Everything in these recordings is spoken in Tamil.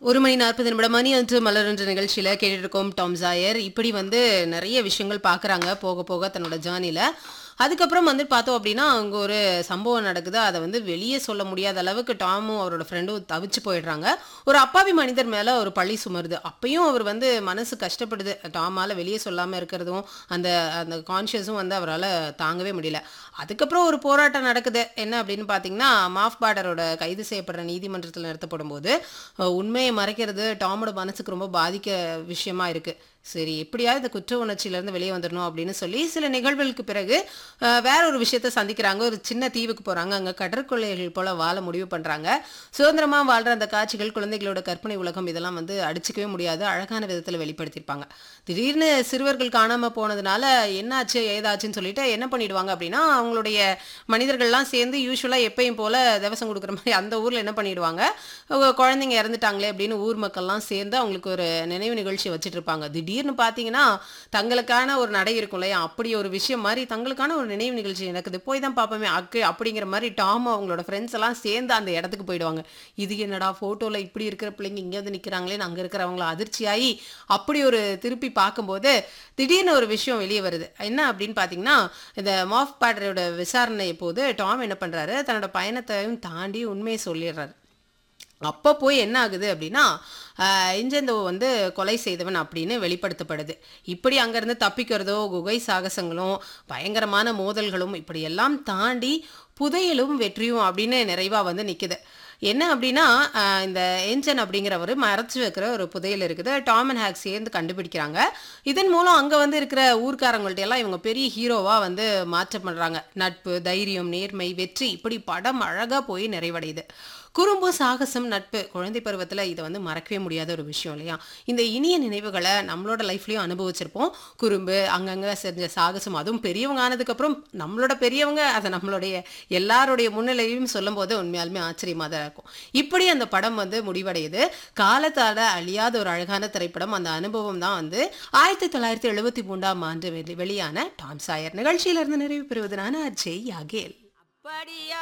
ஒரு மணி நாற்பது நிமிடம் மணி அன்று மலர்ன்ற நிகழ்ச்சியில் கேட்டுட்டு இருக்கோம் டாம் ஜாயர் இப்படி வந்து நிறைய விஷயங்கள் பார்க்குறாங்க போக போக தன்னோட ஜேர்னியில் அதுக்கப்புறம் வந்து பார்த்தோம் அப்படின்னா அங்கே ஒரு சம்பவம் நடக்குது அதை வந்து வெளியே சொல்ல முடியாத அளவுக்கு டாமும் அவரோட ஃப்ரெண்டும் தவிச்சு போயிடுறாங்க ஒரு அப்பாவி மனிதர் மேலே ஒரு பழி சுமருது அப்பயும் அவர் வந்து மனசு கஷ்டப்படுது டாமால் வெளியே சொல்லாமல் இருக்கிறதும் அந்த அந்த கான்ஷியஸும் வந்து அவரால் தாங்கவே முடியல அதுக்கப்புறம் ஒரு போராட்டம் நடக்குது என்ன அப்படின்னு பார்த்தீங்கன்னா மாஃப் பார்டரோட கைது செய்யப்படுற நீதிமன்றத்தில் நிறுத்தப்படும் போது அஹ், உண்மையை மறைக்கிறது டாமோட மனசுக்கு ரொம்ப பாதிக்க விஷயமா இருக்கு சரி எப்படியாவது இந்த குற்ற உணர்ச்சியிலேருந்து வெளியே வந்துடணும் அப்படின்னு சொல்லி சில நிகழ்வுகளுக்கு பிறகு அஹ், வேற ஒரு விஷயத்த சந்திக்கிறாங்க ஒரு சின்ன தீவுக்கு போகிறாங்க அங்கே கடற்கொள்ளைகள் போல வாழ முடிவு பண்ணுறாங்க சுதந்திரமாக வாழ்கிற அந்த காட்சிகள் குழந்தைகளோட கற்பனை உலகம் இதெல்லாம் வந்து அடிச்சுக்கவே முடியாது அழகான விதத்தில் வெளிப்படுத்தியிருப்பாங்க திடீர்னு சிறுவர்கள் காணாமல் போனதுனால என்னாச்சு ஏதாச்சுன்னு சொல்லிட்டு என்ன பண்ணிடுவாங்க அப்படின்னா அவங்களுடைய மனிதர்கள்லாம் சேர்ந்து யூஸ்வலாக எப்பயும் போல திவசம் கொடுக்குற மாதிரி அந்த ஊரில் என்ன பண்ணிடுவாங்க அவங்க குழந்தைங்க இறந்துட்டாங்களே அப்படின்னு ஊர் மக்கள்லாம் சேர்ந்து அவங்களுக்கு ஒரு நினைவு நிகழ்ச்சி வச்சுட்டு இருப்பாங்க திடீர்னு பார்த்தீங்கன்னா தங்களுக்கான ஒரு நடை இருக்கும் இல்லையா அப்படி ஒரு விஷயம் மாதிரி தங்களுக்கான ஒரு நினைவு நிகழ்ச்சி நடக்குது போய் தான் பார்ப்போமே அக்கு அப்படிங்கிற மாதிரி டாம் அவங்களோட ஃப்ரெண்ட்ஸ் எல்லாம் சேர்ந்து அந்த இடத்துக்கு போயிடுவாங்க இது என்னடா ஃபோட்டோவில் இப்படி இருக்கிற பிள்ளைங்க இங்கே வந்து நிற்கிறாங்களேன்னு அங்கே இருக்கிறவங்கள அதிர்ச்சியாகி அப்படி ஒரு திருப்பி பார்க்கும்போது திடீர்னு ஒரு விஷயம் வெளியே வருது என்ன அப்படின்னு பார்த்தீங்கன்னா இந்த மாஃப் பேட்டரோட விசாரணை போது டாம் என்ன பண்ணுறாரு தன்னோட பயணத்தையும் தாண்டி உண்மையை சொல்லிடுறாரு அப்போ போய் என்ன ஆகுது அப்படின்னா ஆஹ், இஞ்சந்தோ வந்து கொலை செய்தவன் அப்படின்னு வெளிப்படுத்தப்படுது இப்படி அங்கேருந்து தப்பிக்கிறதோ குகை சாகசங்களும் பயங்கரமான மோதல்களும் இப்படி எல்லாம் தாண்டி புதையலும் வெற்றியும் அப்படின்னு நிறைவாக வந்து நிற்குது என்ன அப்படின்னா ஆஹ், இந்த ஏஞ்சன் அப்படிங்கிறவர் மறைச்சு வைக்கிற ஒரு புதையல் இருக்குது டாம் அண்ட் ஹேக் சேர்ந்து கண்டுபிடிக்கிறாங்க இதன் மூலம் அங்கே வந்து இருக்கிற ஊர்க்காரங்கள்ட்ட எல்லாம் இவங்க பெரிய ஹீரோவாக வந்து மாற்றம் பண்ணுறாங்க நட்பு தைரியம் நேர்மை வெற்றி இப்படி படம் அழகாக போய் நிறைவடையுது குறும்பு சாகசம் நட்பு குழந்தை பருவத்தில் இதை வந்து மறக்கவே முடியாத ஒரு விஷயம் இல்லையா இந்த இனிய நினைவுகளை நம்மளோட லைஃப்லையும் அனுபவிச்சிருப்போம் குறும்பு அங்கங்கே செஞ்ச சாகசம் அதுவும் பெரியவங்க ஆனதுக்கப்புறம் நம்மளோட பெரியவங்க அதை நம்மளுடைய எல்லாருடைய முன்னிலையும் சொல்லும்போது உண்மையாலுமே ஆச்சரியமாக தான் இருக்கும் இப்படி அந்த படம் வந்து முடிவடையுது காலத்தால் அழியாத ஒரு அழகான திரைப்படம் அந்த அனுபவம் தான் வந்து ஆயிரத்தி தொள்ளாயிரத்தி எழுபத்தி மூன்றாம் ஆண்டு வெளி- வெளியான டாம் சாயர் நிகழ்ச்சியிலிருந்து நிறைவு பெறுவது நான் அஜய் யாகேல் அப்படியா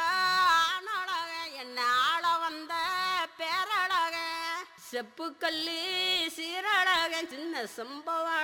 ஆணழக என்ன ஆள வந்த பேரழக செப்புக்கல்லி சீரழக சின்ன சம்பவம்